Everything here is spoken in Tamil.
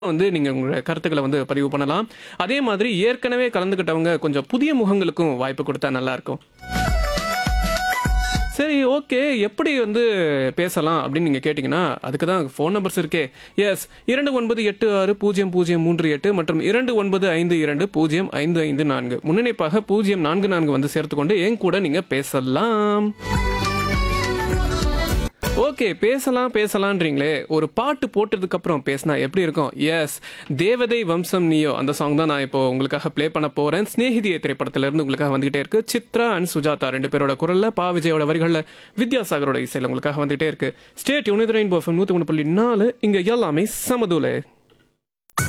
வந்து நீங்க உங்களோட கருத்துக்களை வந்து பதிவு பண்ணலாம் அதே மாதிரி ஏற்கனவே கலந்துக்கிட்டவங்க கொஞ்சம் புதிய முகங்களுக்கும் வாய்ப்பு கொடுத்தா நல்லா இருக்கும் சரி ஓகே எப்படி வந்து பேசலாம் அப்படின்னு நீங்கள் கேட்டிங்கன்னா அதுக்கு தான் ஃபோன் நம்பர்ஸ் இருக்கே எஸ் இரண்டு ஒன்பது எட்டு ஆறு பூஜ்ஜியம் பூஜ்ஜியம் மூன்று எட்டு மற்றும் இரண்டு ஒன்பது ஐந்து இரண்டு பூஜ்ஜியம் ஐந்து ஐந்து நான்கு முன்னிணைப்பாக பூஜ்ஜியம் நான்கு நான்கு வந்து சேர்த்துக்கொண்டு என் கூட நீங்கள் பேசலாம் ஓகே பேசலாம் பேசலான்றீங்களே ஒரு பாட்டு போட்டதுக்கு அப்புறம் பேசினா எப்படி இருக்கும் எஸ் தேவதை வம்சம் நீயோ அந்த சாங் தான் நான் இப்போ உங்களுக்காக ப்ளே பண்ண போறேன் ஸ்நேகிதிய திரைப்படத்துல இருந்து உங்களுக்காக வந்துகிட்டே இருக்கு சித்ரா அண்ட் சுஜாதா ரெண்டு பேரோட குரல்ல பா விஜயோட வரிகள்ல வித்யாசாகரோட இசையில உங்களுக்காக வந்துகிட்டே இருக்கு ஸ்டேட் யூனிட் ரெயின்போ நூத்தி மூணு புள்ளி நாலு இங்க எல்லாமே சமதூலே